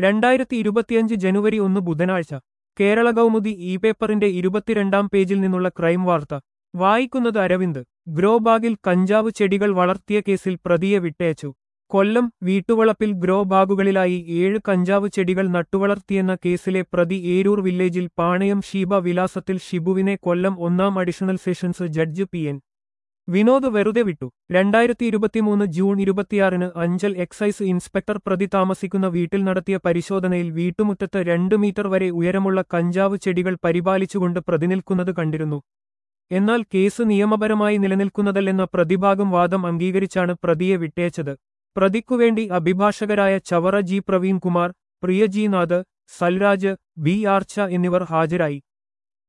രണ്ടായിരത്തി ഇരുപത്തിയഞ്ച് ജനുവരി ഒന്ന് ബുധനാഴ്ച കേരള കൗമുദി ഇ പേപ്പറിന്റെ ഇരുപത്തിരണ്ടാം പേജിൽ നിന്നുള്ള ക്രൈം വാർത്ത വായിക്കുന്നത് അരവിന്ദ് ഗ്രോ ബാഗിൽ കഞ്ചാവ് ചെടികൾ വളർത്തിയ കേസിൽ പ്രതിയെ വിട്ടയച്ചു കൊല്ലം വീട്ടുവളപ്പിൽ ഗ്രോ ബാഗുകളിലായി ഏഴ് കഞ്ചാവ് ചെടികൾ നട്ടുവളർത്തിയെന്ന കേസിലെ പ്രതി ഏരൂർ വില്ലേജിൽ പാണയം ഷീബ വിലാസത്തിൽ ഷിബുവിനെ കൊല്ലം ഒന്നാം additional sessions judge P N Vinod വെറുതെ വിട്ടു രണ്ടായിരത്തി ഇരുപത്തിമൂന്ന് ജൂൺ ഇരുപത്തിയാറിന് അഞ്ചൽ എക്സൈസ് ഇൻസ്പെക്ടർ പ്രതി താമസിക്കുന്ന വീട്ടിൽ നടത്തിയ പരിശോധനയിൽ വീട്ടുമുറ്റത്ത് രണ്ട് മീറ്റർ വരെ ഉയരമുള്ള കഞ്ചാവ് ചെടികൾ പരിപാലിച്ചുകൊണ്ട് പ്രതിനിൽക്കുന്നത് കണ്ടിരുന്നു എന്നാൽ കേസ് നിയമപരമായി നിലനിൽക്കുന്നതല്ലെന്ന പ്രതിഭാഗം വാദം അംഗീകരിച്ചാണ് പ്രതിയെ വിട്ടയച്ചത് പ്രതിക്കുവേണ്ടി അഭിഭാഷകരായ Chavara G Praveen Kumar Priya G Nath Salraj B Archa എന്നിവർ ഹാജരായി